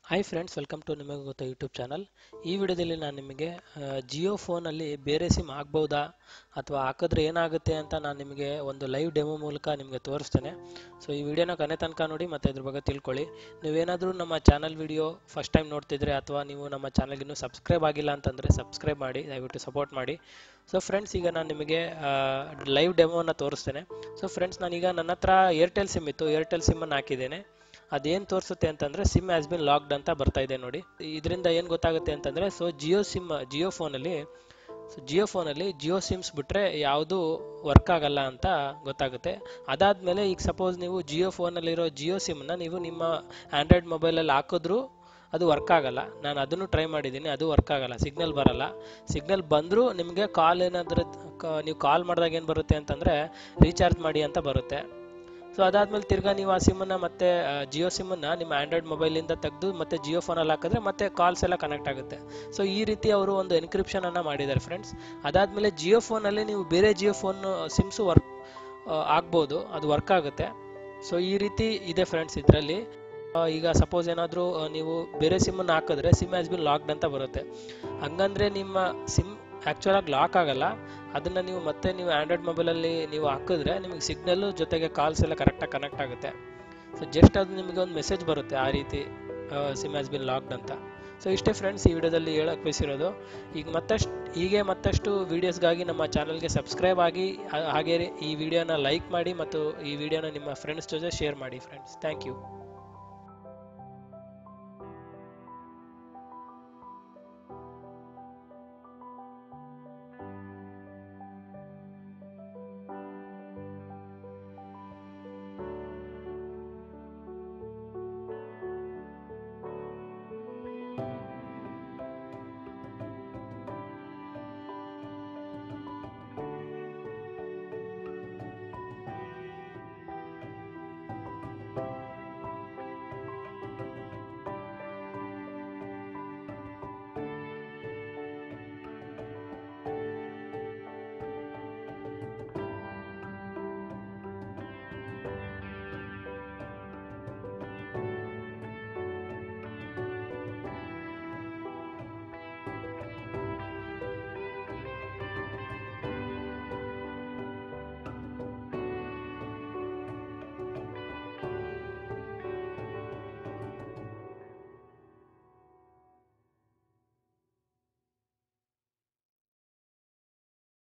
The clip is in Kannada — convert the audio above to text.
ಹಾಯ್ ಫ್ರೆಂಡ್ಸ್ ವೆಲ್ಕಮ್ ಟು ನಿಮಗೆ ಗೊತ್ತಾ ಯೂಟ್ಯೂಬ್ ಚಾನಲ್ ಈ ವಿಡಿಯೋದಲ್ಲಿ ನಾನು ನಿಮಗೆ ಜಿಯೋ ಫೋನಲ್ಲಿ ಬೇರೆ ಸಿಮ್ ಆಗ್ಬೋದಾ ಅಥವಾ ಹಾಕಿದ್ರೆ ಏನಾಗುತ್ತೆ ಅಂತ ನಾನು ನಿಮಗೆ ಒಂದು ಲೈವ್ ಡೆಮೋ ಮೂಲಕ ನಿಮಗೆ ತೋರಿಸ್ತೇನೆ ಸೊ ಈ ವಿಡಿಯೋನ ಕೊನೆ ತನಕ ನೋಡಿ ಮತ್ತು ಇದ್ರ ಬಗ್ಗೆ ತಿಳ್ಕೊಳ್ಳಿ ನೀವೇನಾದರೂ ನಮ್ಮ ಚಾನಲ್ ವಿಡಿಯೋ ಫಸ್ಟ್ ಟೈಮ್ ನೋಡ್ತಿದ್ರೆ ಅಥವಾ ನೀವು ನಮ್ಮ ಚಾನಲ್ಗೆ ಇನ್ನೂ ಸಬ್ಸ್ಕ್ರೈಬ್ ಆಗಿಲ್ಲ ಅಂತಂದರೆ ಸಬ್ಸ್ಕ್ರೈಬ್ ಮಾಡಿ ದಯವಿಟ್ಟು ಸಪೋರ್ಟ್ ಮಾಡಿ ಸೊ ಫ್ರೆಂಡ್ಸ್ ಈಗ ನಾನು ನಿಮಗೆ ಲೈವ್ ಡೆಮೋನ ತೋರಿಸ್ತೇನೆ ಸೊ ಫ್ರೆಂಡ್ಸ್ ನಾನೀಗ ನನ್ನ ಹತ್ರ ಏರ್ಟೆಲ್ ಸಿಮ್ ಇತ್ತು ಏರ್ಟೆಲ್ ಸಿಮ್ಮನ್ನು ಹಾಕಿದ್ದೇನೆ ಅದೇನು ತೋರಿಸುತ್ತೆ ಅಂತಂದರೆ ಸಿಮ್ ಹ್ಯಾಸ್ ಬಿನ್ ಲಾಕ್ಡ್ ಅಂತ ಬರ್ತಾ ಇದೆ ನೋಡಿ ಇದರಿಂದ ಏನು ಗೊತ್ತಾಗುತ್ತೆ ಅಂತಂದರೆ ಸೊ ಜಿಯೋ ಸಿಮ್ ಜಿಯೋ ಫೋನಲ್ಲಿ ಸೊ ಜಿಯೋ ಫೋನಲ್ಲಿ ಜಿಯೋ ಸಿಮ್ಸ್ ಬಿಟ್ಟರೆ ಯಾವುದು ವರ್ಕ್ ಆಗಲ್ಲ ಅಂತ ಗೊತ್ತಾಗುತ್ತೆ ಅದಾದಮೇಲೆ ಈಗ ಸಪೋಸ್ ನೀವು ಜಿಯೋ ಫೋನಲ್ಲಿರೋ ಜಿಯೋ ಸಿಮ್ನ ನೀವು ನಿಮ್ಮ ಆ್ಯಂಡ್ರಾಯ್ಡ್ ಮೊಬೈಲಲ್ಲಿ ಹಾಕಿದ್ರೂ ಅದು ವರ್ಕ್ ಆಗಲ್ಲ ನಾನು ಅದನ್ನು ಟ್ರೈ ಮಾಡಿದ್ದೀನಿ ಅದು ವರ್ಕ್ ಆಗಲ್ಲ ಸಿಗ್ನಲ್ ಬರಲ್ಲ ಸಿಗ್ನಲ್ ಬಂದರೂ ನಿಮಗೆ ಕಾಲ್ ಏನಾದರೂ ನೀವು ಕಾಲ್ ಮಾಡಿದಾಗ ಏನು ಬರುತ್ತೆ ಅಂತಂದರೆ ರೀಚಾರ್ಜ್ ಮಾಡಿ ಅಂತ ಬರುತ್ತೆ ಸೊ ಅದಾದ್ಮೇಲೆ ತಿರ್ಗಾ ನೀವು ಆ ಸಿಮ್ಮನ್ನ ಮತ್ತೆ ಜಿಯೋ ಸಿಮ್ಮನ್ನ ನಿಮ್ಮ ಆಂಡ್ರಾಯ್ಡ್ ಮೊಬೈಲಿಂದ ತೆಗೆದು ಮತ್ತೆ ಜಿಯೋ ಫೋನಲ್ಲಿ ಹಾಕಿದ್ರೆ ಮತ್ತೆ ಕಾಲ್ಸ್ ಎಲ್ಲ ಕನೆಕ್ಟ್ ಆಗುತ್ತೆ ಸೊ ಈ ರೀತಿ ಅವರು ಒಂದು ಎನ್ಕ್ರಿಪ್ಷನ್ ಅನ್ನ ಮಾಡಿದ್ದಾರೆ ಫ್ರೆಂಡ್ಸ್ ಅದಾದ್ಮೇಲೆ ಜಿಯೋ ಫೋನಲ್ಲಿ ನೀವು ಬೇರೆ ಜಿಯೋ ಫೋನ್ ಸಿಮ್ಸು ವರ್ಕ್ ಆಗ್ಬೋದು ಅದು ವರ್ಕ್ ಆಗುತ್ತೆ ಸೊ ಈ ರೀತಿ ಇದೆ ಫ್ರೆಂಡ್ಸ್ ಇದರಲ್ಲಿ ಈಗ ಸಪೋಸ್ ಏನಾದರೂ ನೀವು ಬೇರೆ ಸಿಮ್ಮನ್ನು ಹಾಕಿದ್ರೆ ಸಿಮ್ ಹ್ಯಾಸ್ ಬಿನ್ ಲಾಕ್ಡ್ ಅಂತ ಬರುತ್ತೆ ಹಂಗಂದ್ರೆ ನಿಮ್ಮ ಸಿಮ್ ಆ್ಯಕ್ಚುಲಾಗಿ ಲಾಕ್ ಆಗಲ್ಲ ಅದನ್ನು ನೀವು ಮತ್ತೆ ನೀವು ಆ್ಯಂಡ್ರಾಯ್ಡ್ ಮೊಬೈಲಲ್ಲಿ ನೀವು ಹಾಕಿದ್ರೆ ನಿಮಗೆ ಸಿಗ್ನಲ್ಲು ಜೊತೆಗೆ ಕಾಲ್ಸ್ ಎಲ್ಲ ಕರೆಕ್ಟಾಗಿ ಕನೆಕ್ಟ್ ಆಗುತ್ತೆ ಸೊ ಜಸ್ಟ್ ಅದು ನಿಮಗೆ ಒಂದು ಮೆಸೇಜ್ ಬರುತ್ತೆ ಆ ರೀತಿ ಸಿಮ್ ಹ್ಯಾಸ್ ಬಿನ್ ಲಾಕ್ಡ್ ಅಂತ ಸೊ ಇಷ್ಟೇ ಫ್ರೆಂಡ್ಸ್ ಈ ವಿಡಿಯೋದಲ್ಲಿ ಹೇಳಕ್ಕೆ ಬಯಸಿರೋದು ಈಗ ಮತ್ತಷ್ಟು ಹೀಗೆ ಮತ್ತಷ್ಟು ವೀಡಿಯೋಸ್ಗಾಗಿ ನಮ್ಮ ಚಾನಲ್ಗೆ ಸಬ್ಸ್ಕ್ರೈಬ್ ಆಗಿ ಹಾಗೆ ಈ ವಿಡಿಯೋನ ಲೈಕ್ ಮಾಡಿ ಮತ್ತು ಈ ವಿಡಿಯೋನ ನಿಮ್ಮ ಫ್ರೆಂಡ್ಸ್ ಜೊತೆ ಶೇರ್ ಮಾಡಿ ಫ್ರೆಂಡ್ಸ್ ಥ್ಯಾಂಕ್ ಯು